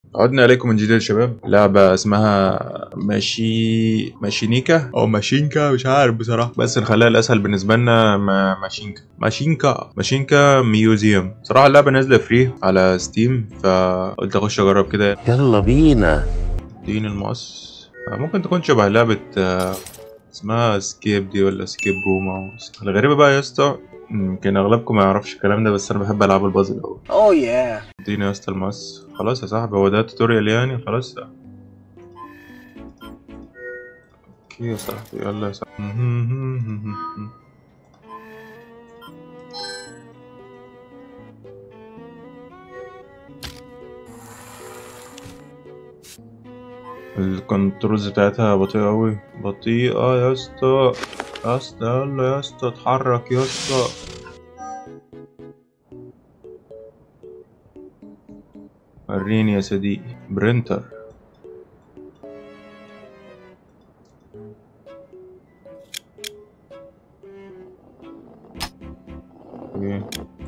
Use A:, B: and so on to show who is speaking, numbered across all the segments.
A: عدنا إليكم من جديد يا شباب لعبة اسمها ماشي ماشينيكا أو ماشينكا مش عارف بصراحة بس نخليها الأسهل بالنسبة لنا ما... ماشينكا ماشينكا ماشينكا ميوزيوم صراحة اللعبة نازلة فري على ستيم فقلت أخش أجرب كده
B: يلا بينا
A: دين المقص ممكن تكون شبه لعبة آه، اسمها سكيب دي ولا سكيب روم أو الغريبة بقى يا اسطى يمكن أغلبكم ما يعرفش الكلام ده بس أنا بحب ألعاب البازل أوي
B: اوه يا
A: اديني يا اسطى المقص خلاص يا صاحبي هو ده توتوريال يعني خلاص اوكي يا صاحبي يلا يا صاحبي الكنترولز بتاعتها بطيئة أوي بطيئة يا اسطى يا اسطى يلا يا اسطى اتحرك يا اسطى وريني يا صديقي برينتر اوكي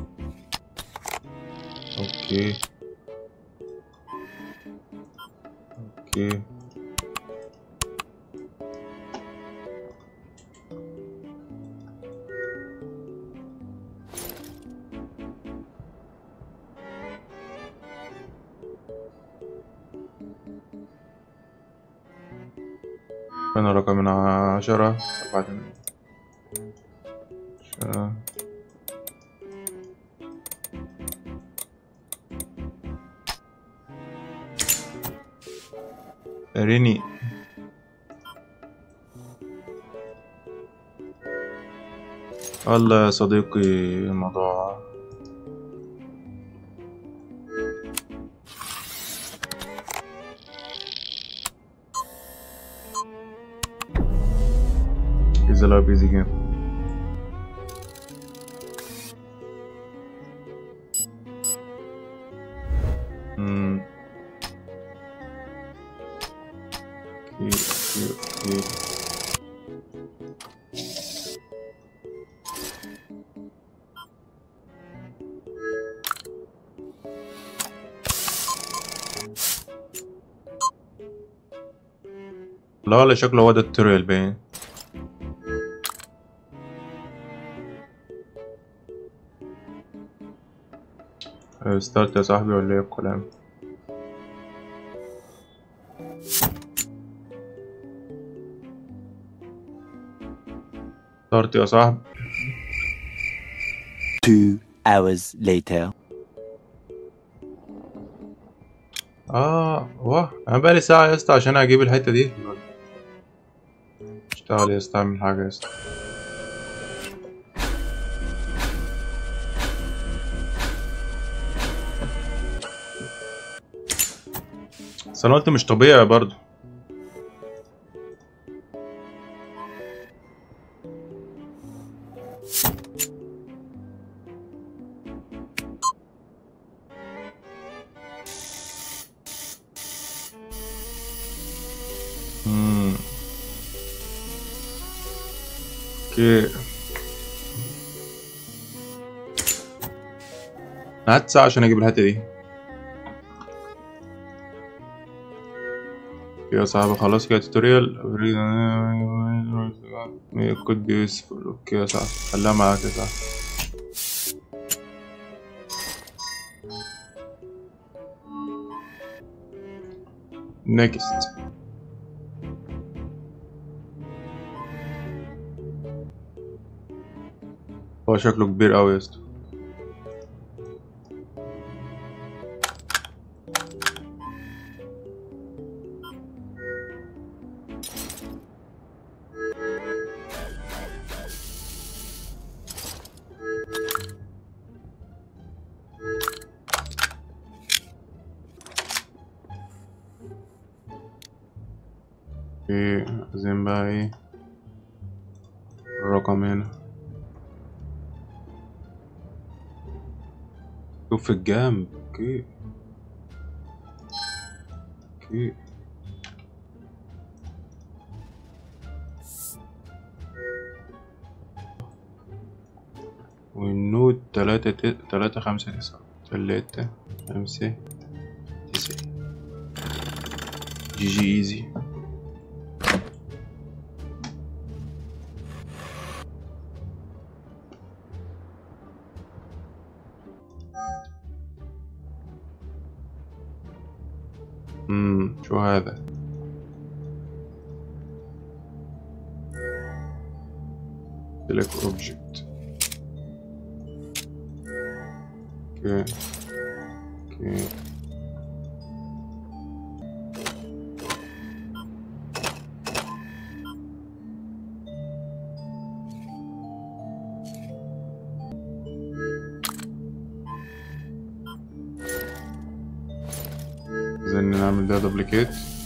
A: اوكي اوكي كان رقم عشرة سبعة عشرة ريني الله يا صديقي الموضوع is a lot busy game Hmm. Okay, okay, okay. لا ولا شكله هو ده التوريال باين ستارت يا صاحبي ولا ايه الكلام ستارت يا صاحبي
B: Two hours later.
A: اه واه انا بقالي ساعة يا اسطى عشان اجيب الحتة دي اشتغل يا اسطى اعمل حاجة يا اسطى بس انا قلت مش طبيعي برضو مم. اوكي قعدت ساعة عشان اجيب الحتة دي يا صاحبي خلاص كده توتوريال could be useful اوكي يا صاحبي خليها معاك يا صاحبي next هو شكله كبير اوي يا اسطى اوكي عايزين بقى ايه الرقم هنا شوف في الجنب اوكي اوكي والنود تلاتة ت- تلاتة خمسة تسعة تلاتة خمسة تسعة جي جي ايزي امم شو هذا select object اوكي اوكي عايزين نعمل ده دوبليكيت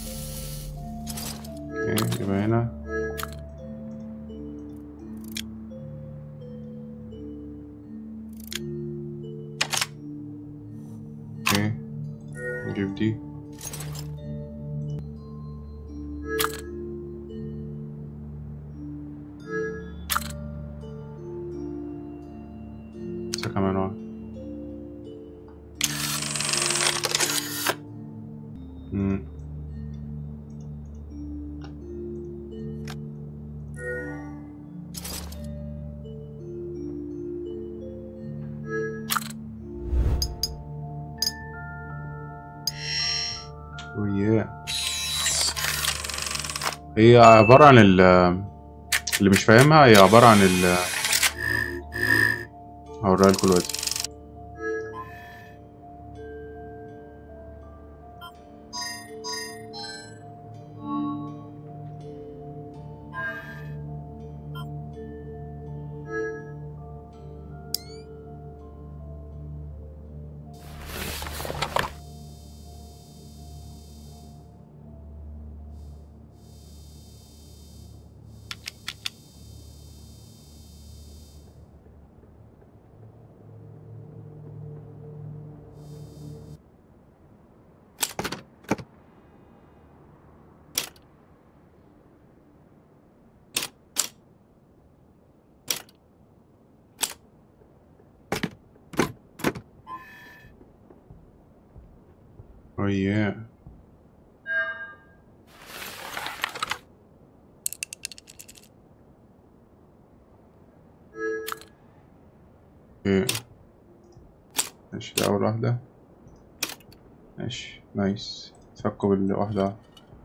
A: اوكي يبقى هنا اوكي نجيب دي لسه كمان واحد مم. وياه هي عبارة عن ال اللي مش فاهمها هي عبارة عن ال هوريها لكم دلوقتي Oh yeah. اوكي ماشي دي أول واحدة ماشي نايس فكوا بالواحدة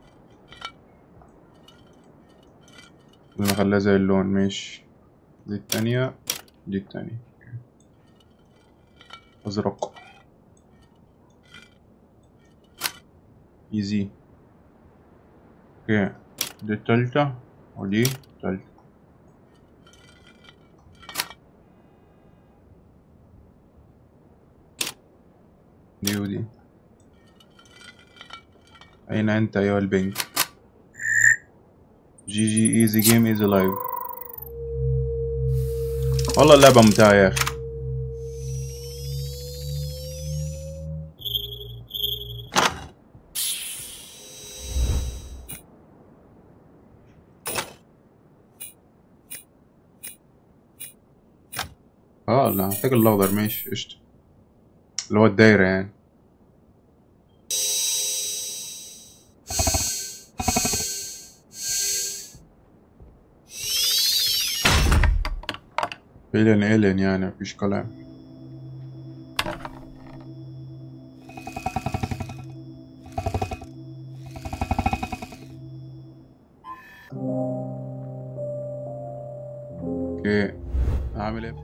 A: نخليها زي اللون ماشي دي التانية دي التانية أوكي. أزرق ايزي اوكي دي التالتة ودي التالتة دي ودي أين أنت أيها البنك جي جي ايزي جيم ايزي لايف والله اللعبة ممتعة يا أخي اه لا محتاج الأخضر ماشي قشطة اللي هو الدايرة يعني إيلين إيلين يعني مفيش كلام اوكي اعمل ايه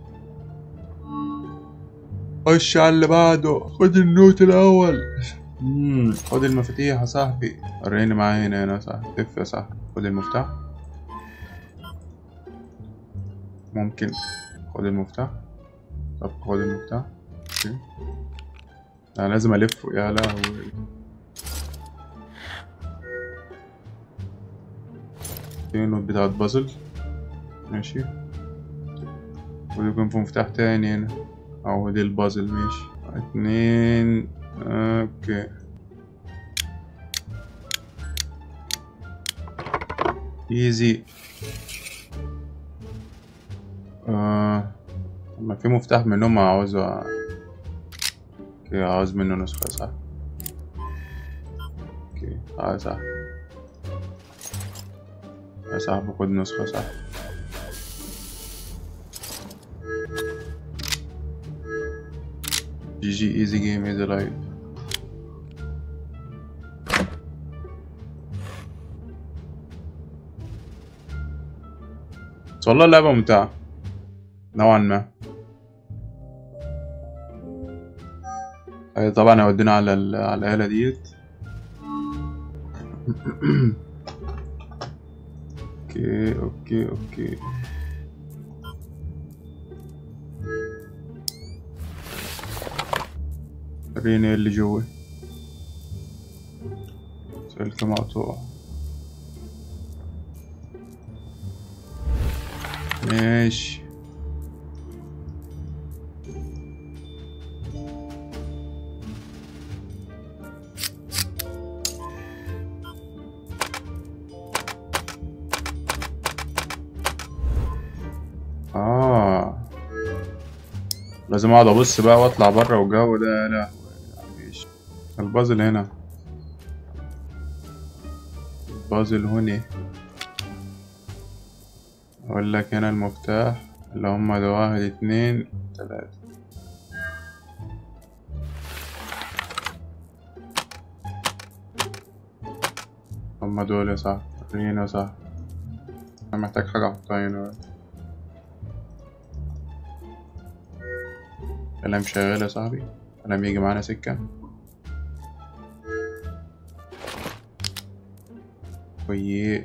A: خش على اللي بعده خد النوت الاول امم خد المفاتيح يا صاحبي وريني معايا هنا هنا يا صاحبي لف يا صاحبي خد المفتاح ممكن خد المفتاح طب خد المفتاح اوكي انا لازم الف يا لهوي في نوت بتاعت بازل ماشي ويكون في مفتاح تاني هنا اهو دي البازل ماشي اتنين اوكي ايزي آه. ما في مفتاح منهم عاوزه اوكي عاوز منه نسخة صح اوكي اه يا صاحبي يا صاحبي خد نسخة صح جي جي ايزي جيم ايزي لايف بس والله اللعبة ممتعة نوعا ما أي طبعا هيودينا على ال- على الآلة ديت اوكي اوكي اوكي وريني إيه اللي جوه سلك مقطوع ماشي اه لازم اقعد ابص بقى واطلع بره والجو ده لا ماشي البازل هنا البازل هنا اقول لك هنا المفتاح اللي هما ده واحد اتنين تلاتة هما دول يا صاحبي ورينا يا صاحبي انا محتاج حاجة احطها هنا كلام شغال يا صاحبي كلام يجي معانا سكة ويه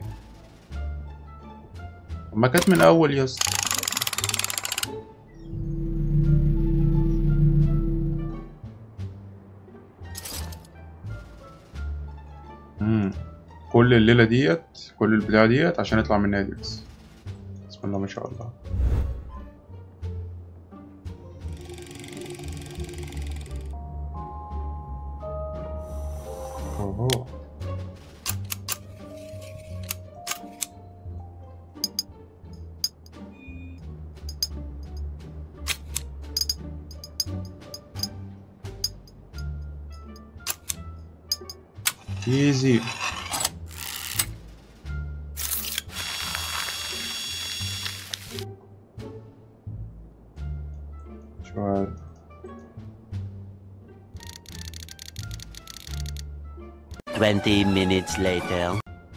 A: طب ما كانت من الأول يا اسطى مم. كل الليلة ديت كل البتاع ديت عشان يطلع من النادي بس بسم الله ما شاء الله اوه ايزي شوية
B: 20 minutes later.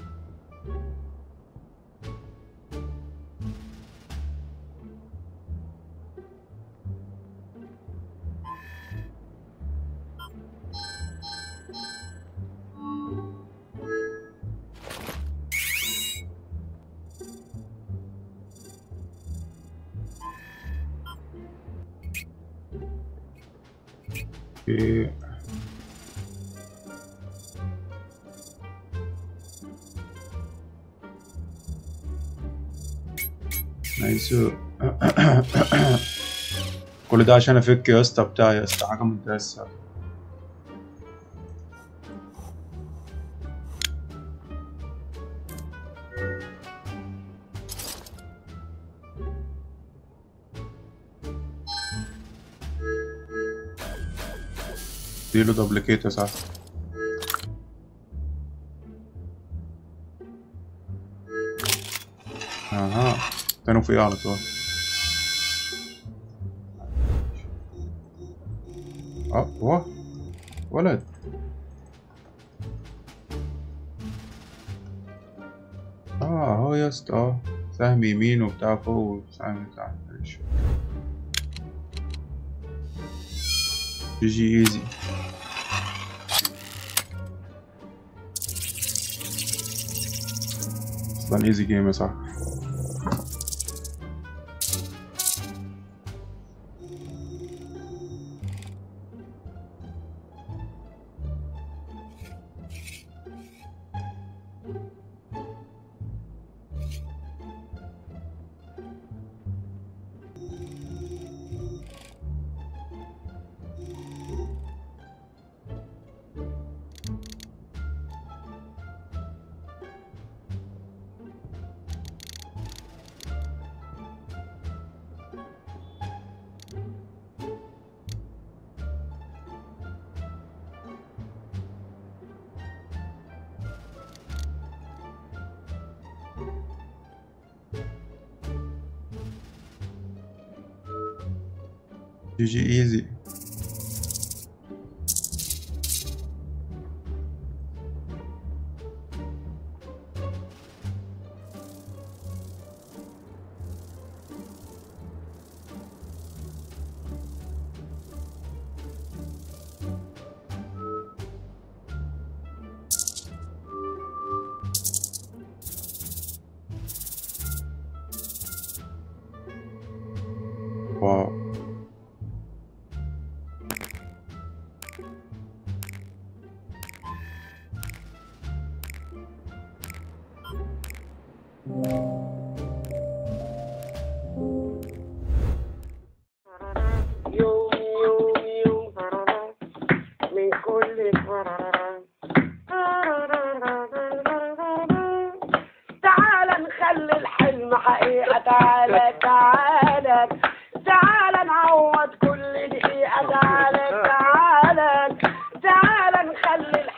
A: اوكي نايس كل ده عشان افك يا اسطى بتاع يا اسطى حاجه ممتازه اديله دوبليكيت يا صاحبي اها كانوا فوقيه على طول اه واه ولد اه اهو يا اسطى اه سهم يمين وبتاع فوق وسهم تحت ماشي جي جي ايزي اصلا ايزي جيم يا صاحبي جي جي ايزي واو
C: يوم يوم يوم من كل تعال نخلي الحلم حقيقة تعال